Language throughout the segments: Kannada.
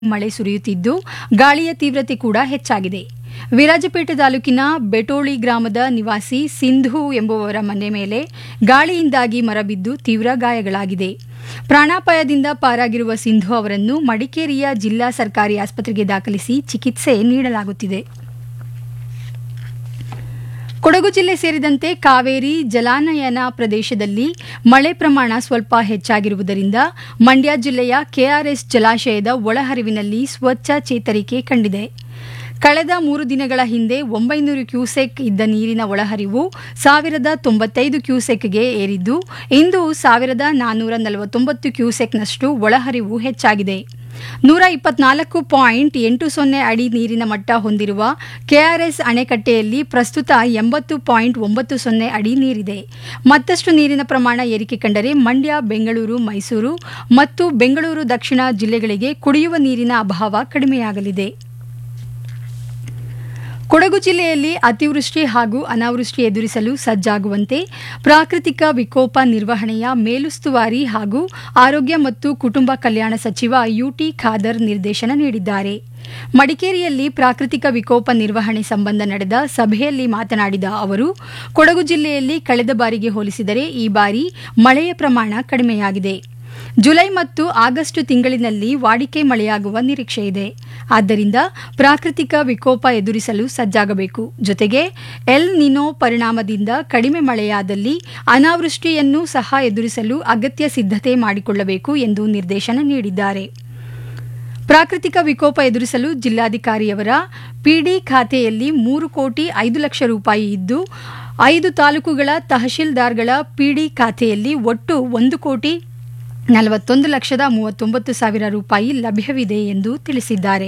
ಮಳೆ ಸುರಿಯುತ್ತಿದ್ದು ಗಾಳಿಯ ತೀವ್ರತೆ ಕೂಡ ಹೆಚ್ಚಾಗಿದೆ ವಿರಾಜಪೇಟೆ ತಾಲೂಕಿನ ಬೆಟೋಳಿ ಗ್ರಾಮದ ನಿವಾಸಿ ಸಿಂಧು ಎಂಬುವವರ ಮನೆ ಮೇಲೆ ಗಾಳಿಯಿಂದಾಗಿ ಮರ ಬಿದ್ದು ತೀವ್ರ ಗಾಯಗಳಾಗಿದೆ ಪ್ರಾಣಾಪಾಯದಿಂದ ಪಾರಾಗಿರುವ ಸಿಂಧು ಅವರನ್ನು ಮಡಿಕೇರಿಯ ಜಿಲ್ಲಾ ಸರ್ಕಾರಿ ಆಸ್ಪತ್ರೆಗೆ ದಾಖಲಿಸಿ ಚಿಕಿತ್ಸೆ ನೀಡಲಾಗುತ್ತಿದೆ ಕೊಡಗು ಜಿಲ್ಲೆ ಸೇರಿದಂತೆ ಕಾವೇರಿ ಜಲಾನಯನ ಪ್ರದೇಶದಲ್ಲಿ ಮಳೆ ಪ್ರಮಾಣ ಸ್ವಲ್ಪ ಹೆಚ್ಚಾಗಿರುವುದರಿಂದ ಮಂಡ್ಯ ಜಿಲ್ಲೆಯ ಕೆಆರ್ಎಸ್ ಜಲಾಶಯದ ಒಳಹರಿವಿನಲ್ಲಿ ಸ್ವಚ್ಛ ಚೇತರಿಕೆ ಕಂಡಿದೆ ಕಳೆದ ಮೂರು ದಿನಗಳ ಹಿಂದೆ ಒಂಬೈನೂರು ಕ್ಯೂಸೆಕ್ ಇದ್ದ ನೀರಿನ ಒಳಹರಿವು ಸಾವಿರದ ತೊಂಬತ್ತೈದು ಕ್ಯೂಸೆಕ್ಗೆ ಏರಿದ್ದು ಇಂದು ಸಾವಿರದ ನಾನ್ನೂರ ನಲವತ್ತೊಂಬತ್ತು ಕ್ಯೂಸೆಕ್ನಷ್ಟು ಒಳಹರಿವು ಹೆಚ್ಚಾಗಿದೆ ನೂರ ಇಪ್ಪತ್ನಾಲ್ಕು ಪಾಯಿಂಟ್ ಎಂಟು ಸೊನ್ನೆ ಅಡಿ ನೀರಿನ ಮಟ್ಟ ಹೊಂದಿರುವ ಕೆಆರ್ಎಸ್ ಅಣೆಕಟ್ಟೆಯಲ್ಲಿ ಪ್ರಸ್ತುತ ಎಂಬತ್ತು ಪಾಯಿಂಟ್ ಒಂಬತ್ತು ಸೊನ್ನೆ ಅಡಿ ನೀರಿದೆ ಮತ್ತಷ್ಟು ನೀರಿನ ಪ್ರಮಾಣ ಏರಿಕೆ ಕಂಡರೆ ಮಂಡ್ಯ ಬೆಂಗಳೂರು ಮೈಸೂರು ಮತ್ತು ಬೆಂಗಳೂರು ದಕ್ಷಿಣ ಜಿಲ್ಲೆಗಳಿಗೆ ಕುಡಿಯುವ ನೀರಿನ ಅಭಾವ ಕಡಿಮೆಯಾಗಲಿದೆ ಕೊಡಗು ಜಿಲ್ಲೆಯಲ್ಲಿ ಅತಿವೃಷ್ಟಿ ಹಾಗೂ ಅನಾವೃಷ್ಟಿ ಎದುರಿಸಲು ಸಜ್ಜಾಗುವಂತೆ ಪ್ರಾಕೃತಿಕ ವಿಕೋಪ ನಿರ್ವಹಣೆಯ ಮೇಲುಸ್ತುವಾರಿ ಹಾಗೂ ಆರೋಗ್ಯ ಮತ್ತು ಕುಟುಂಬ ಕಲ್ಯಾಣ ಸಚಿವ ಯುಟಿ ಖಾದರ್ ನಿರ್ದೇಶನ ನೀಡಿದ್ದಾರೆ ಮಡಿಕೇರಿಯಲ್ಲಿ ಪ್ರಾಕೃತಿಕ ವಿಕೋಪ ನಿರ್ವಹಣೆ ಸಂಬಂಧ ನಡೆದ ಸಭೆಯಲ್ಲಿ ಮಾತನಾಡಿದ ಅವರು ಕೊಡಗು ಜಿಲ್ಲೆಯಲ್ಲಿ ಕಳೆದ ಬಾರಿಗೆ ಹೋಲಿಸಿದರೆ ಈ ಬಾರಿ ಮಳೆಯ ಪ್ರಮಾಣ ಕಡಿಮೆಯಾಗಿದೆ ಜುಲೈ ಮತ್ತು ಆಗಸ್ಟ್ ತಿಂಗಳಿನಲ್ಲಿ ವಾಡಿಕೆ ಮಳೆಯಾಗುವ ನಿರೀಕ್ಷೆ ಇದೆ ಆದ್ದರಿಂದ ಪ್ರಾಕೃತಿಕ ವಿಕೋಪ ಎದುರಿಸಲು ಸಜ್ಜಾಗಬೇಕು ಜೊತೆಗೆ ಎಲ್ ನಿನೋ ಪರಿಣಾಮದಿಂದ ಕಡಿಮೆ ಮಳೆಯಾದಲ್ಲಿ ಅನಾವೃಷ್ಟಿಯನ್ನು ಸಹ ಎದುರಿಸಲು ಅಗತ್ಯ ಸಿದ್ಧತೆ ಮಾಡಿಕೊಳ್ಳಬೇಕು ಎಂದು ನಿರ್ದೇಶನ ನೀಡಿದ್ದಾರೆ ಪ್ರಾಕೃತಿಕ ವಿಕೋಪ ಎದುರಿಸಲು ಜಿಲ್ಲಾಧಿಕಾರಿಯವರ ಪಿಡಿ ಖಾತೆಯಲ್ಲಿ ಮೂರು ಕೋಟಿ ಐದು ಲಕ್ಷ ರೂಪಾಯಿ ಇದ್ದು ಐದು ತಾಲೂಕುಗಳ ತಹಶೀಲ್ದಾರ್ಗಳ ಪಿಡಿ ಖಾತೆಯಲ್ಲಿ ಒಟ್ಟು ಒಂದು ಕೋಟಿ ನಲವತ್ತೊಂದು ಲಕ್ಷದ ಮೂವತ್ತೊಂಬತ್ತು ಸಾವಿರ ರೂಪಾಯಿ ಲಭ್ಯವಿದೆ ಎಂದು ತಿಳಿಸಿದ್ದಾರೆ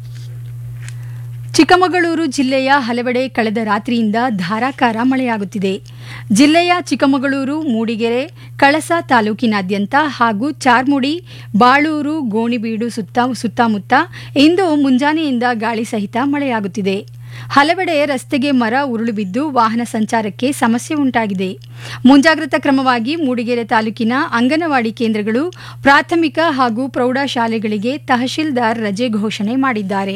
ಚಿಕ್ಕಮಗಳೂರು ಜಿಲ್ಲೆಯ ಹಲವೆಡೆ ಕಳೆದ ರಾತ್ರಿಯಿಂದ ಧಾರಾಕಾರ ಮಳೆಯಾಗುತ್ತಿದೆ ಜಿಲ್ಲೆಯ ಚಿಕ್ಕಮಗಳೂರು ಮೂಡಿಗೆರೆ ಕಳಸ ತಾಲೂಕಿನಾದ್ಯಂತ ಹಾಗೂ ಚಾರ್ಮುಡಿ ಬಾಳೂರು ಗೋಣಿಬೀಡು ಸುತ್ತ ಸುತ್ತಮುತ್ತ ಇಂದು ಮುಂಜಾನೆಯಿಂದ ಗಾಳಿ ಸಹಿತ ಮಳೆಯಾಗುತ್ತಿದೆ ಹಲವೆಡೆ ರಸ್ತೆಗೆ ಮರ ಉರುಳು ಬಿದ್ದು ವಾಹನ ಸಂಚಾರಕ್ಕೆ ಸಮಸ್ಯೆ ಉಂಟಾಗಿದೆ ಮುಂಜಾಗ್ರತಾ ಕ್ರಮವಾಗಿ ಮೂಡಿಗೆರೆ ತಾಲೂಕಿನ ಅಂಗನವಾಡಿ ಕೇಂದ್ರಗಳು ಪ್ರಾಥಮಿಕ ಹಾಗೂ ಪ್ರೌಢಶಾಲೆಗಳಿಗೆ ತಹಶೀಲ್ದಾರ್ ರಜೆ ಘೋಷಣೆ ಮಾಡಿದ್ದಾರೆ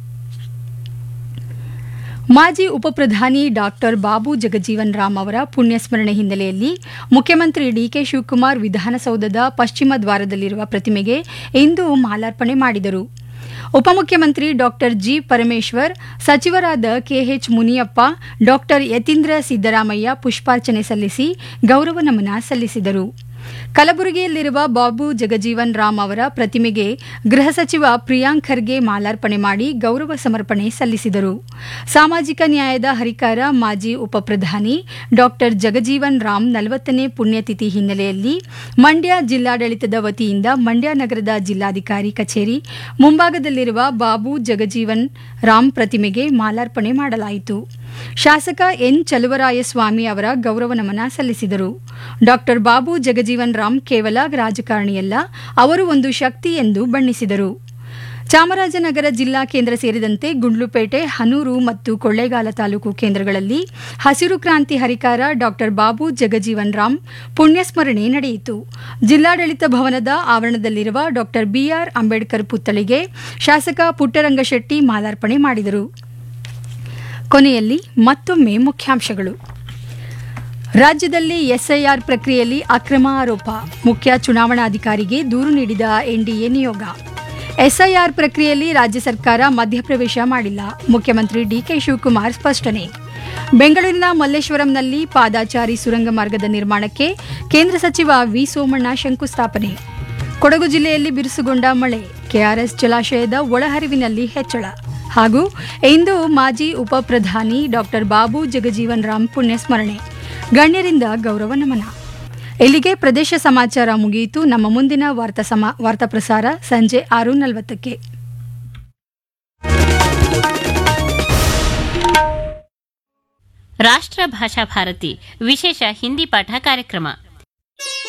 ಮಾಜಿ ಉಪಪ್ರಧಾನಿ ಡಾಕ್ಟರ್ ಬಾಬು ಜಗಜೀವನ್ ರಾಮ್ ಅವರ ಪುಣ್ಯಸ್ಮರಣೆ ಹಿನ್ನೆಲೆಯಲ್ಲಿ ಮುಖ್ಯಮಂತ್ರಿ ಡಿಕೆ ಶಿವಕುಮಾರ್ ವಿಧಾನಸೌಧದ ಪಶ್ಚಿಮ ದ್ವಾರದಲ್ಲಿರುವ ಪ್ರತಿಮೆಗೆ ಇಂದು ಮಾಲಾರ್ಪಣೆ ಮಾಡಿದರು ಉಪಮುಖ್ಯಮಂತ್ರಿ ಡಾಕ್ಟರ್ ಜಿ ಪರಮೇಶ್ವರ್ ಸಚಿವರಾದ ಕೆಎಚ್ ಮುನಿಯಪ್ಪ ಡಾಕ್ಟರ್ ಯತೀಂದ್ರ ಸಿದ್ದರಾಮಯ್ಯ ಪುಷ್ಪಾರ್ಚನೆ ಸಲ್ಲಿಸಿ ಗೌರವ ನಮನ ಸಲ್ಲಿಸಿದರು ಕಲಬುರಗಿಯಲ್ಲಿರುವ ಬಾಬು ಜಗಜೀವನ್ ರಾಮ್ ಅವರ ಪ್ರತಿಮೆಗೆ ಗೃಹ ಸಚಿವ ಪ್ರಿಯಾಂಕ್ ಖರ್ಗೆ ಮಾಲಾರ್ಪಣೆ ಮಾಡಿ ಗೌರವ ಸಮರ್ಪಣೆ ಸಲ್ಲಿಸಿದರು ಸಾಮಾಜಿಕ ನ್ಯಾಯದ ಹರಿಕಾರ ಮಾಜಿ ಉಪಪ್ರಧಾನಿ ಡಾಕ್ಟರ್ ಜಗಜೀವನ್ ರಾಮ್ ನಲವತ್ತನೇ ಪುಣ್ಯತಿಥಿ ಹಿನ್ನೆಲೆಯಲ್ಲಿ ಮಂಡ್ಯ ಜಿಲ್ಲಾಡಳಿತದ ವತಿಯಿಂದ ಮಂಡ್ಯ ನಗರದ ಜಿಲ್ಲಾಧಿಕಾರಿ ಕಚೇರಿ ಮುಂಭಾಗದಲ್ಲಿರುವ ಬಾಬು ಜಗಜೀವನ್ ರಾಮ್ ಪ್ರತಿಮೆಗೆ ಮಾಲಾರ್ಪಣೆ ಮಾಡಲಾಯಿತು ಶಾಸಕ ಎನ್ ಚಲುವರಾಯಸ್ವಾಮಿ ಅವರ ಗೌರವ ನಮನ ಸಲ್ಲಿಸಿದರು ಡಾಕ್ಟರ್ ಬಾಬು ಜಗಜೀವನ್ ರಾಮ್ ಕೇವಲ ರಾಜಕಾರಣಿಯಲ್ಲ ಅವರು ಒಂದು ಶಕ್ತಿ ಎಂದು ಬಣ್ಣಿಸಿದರು ಚಾಮರಾಜನಗರ ಜಿಲ್ಲಾ ಕೇಂದ್ರ ಸೇರಿದಂತೆ ಗುಂಡ್ಲುಪೇಟೆ ಹನೂರು ಮತ್ತು ಕೊಳ್ಳೇಗಾಲ ತಾಲೂಕು ಕೇಂದ್ರಗಳಲ್ಲಿ ಹಸಿರು ಕ್ರಾಂತಿ ಹರಿಕಾರ ಡಾಕ್ಟರ್ ಬಾಬು ಜಗಜೀವನ್ ರಾಮ್ ಪುಣ್ಯಸ್ಮರಣೆ ನಡೆಯಿತು ಜಿಲ್ಲಾಡಳಿತ ಭವನದ ಆವರಣದಲ್ಲಿರುವ ಡಾಕ್ಟರ್ ಬಿಆರ್ ಅಂಬೇಡ್ಕರ್ ಪುತ್ಥಳಿಗೆ ಶಾಸಕ ಪುಟ್ಟರಂಗಶೆಟ್ಟಿ ಮಾಲಾರ್ಪಣೆ ಮಾಡಿದರು ಕೊನೆಯಲ್ಲಿ ಮತ್ತೊಮ್ಮೆ ಮುಖ್ಯಾಂಶಗಳು ರಾಜ್ಯದಲ್ಲಿ ಎಸ್ಐಆರ್ ಪ್ರಕ್ರಿಯೆಯಲ್ಲಿ ಅಕ್ರಮ ಆರೋಪ ಮುಖ್ಯ ಚುನಾವಣಾಧಿಕಾರಿಗೆ ದೂರು ನೀಡಿದ ಎನ್ಡಿಎ ನಿಯೋಗ ಎಸ್ಐಆರ್ ಪ್ರಕ್ರಿಯೆಯಲ್ಲಿ ರಾಜ್ಯ ಸರ್ಕಾರ ಮಧ್ಯಪ್ರವೇಶ ಮಾಡಿಲ್ಲ ಮುಖ್ಯಮಂತ್ರಿ ಡಿಕೆ ಶಿವಕುಮಾರ್ ಸ್ಪಷ್ಟನೆ ಬೆಂಗಳೂರಿನ ಮಲ್ಲೇಶ್ವರಂನಲ್ಲಿ ಪಾದಾಚಾರಿ ಸುರಂಗ ಮಾರ್ಗದ ನಿರ್ಮಾಣಕ್ಕೆ ಕೇಂದ್ರ ಸಚಿವ ವಿ ಸೋಮಣ್ಣ ಶಂಕುಸ್ಥಾಪನೆ ಕೊಡಗು ಜಿಲ್ಲೆಯಲ್ಲಿ ಬಿರುಸುಗೊಂಡ ಮಳೆ ಕೆಆರ್ಎಸ್ ಜಲಾಶಯದ ಒಳಹರಿವಿನಲ್ಲಿ ಹೆಚ್ಚಳ ಹಾಗೂ ಇಂದು ಮಾಜಿ ಉಪ ಪ್ರಧಾನಿ ಡಾಕ್ಟರ್ ಬಾಬು ಜಗಜೀವನ್ ರಾಮ್ ಪುಣ್ಯಸ್ಮರಣೆ ಗಣ್ಯರಿಂದ ಗೌರವ ನಮನ ಇಲ್ಲಿಗೆ ಪ್ರದೇಶ ಸಮಾಚಾರ ಮುಗಿಯಿತು ನಮ್ಮ ಮುಂದಿನ ವಾರ್ತಾ ಸಮ ವಾರ್ತಾ ಪ್ರಸಾರ ಸಂಜೆ ಆರು ನಲವತ್ತಕ್ಕೆ ರಾಷ್ಟ್ರ ಭಾಷಾ ಭಾರತಿ ವಿಶೇಷ ಹಿಂದಿ ಪಾಠ ಕಾರ್ಯಕ್ರಮ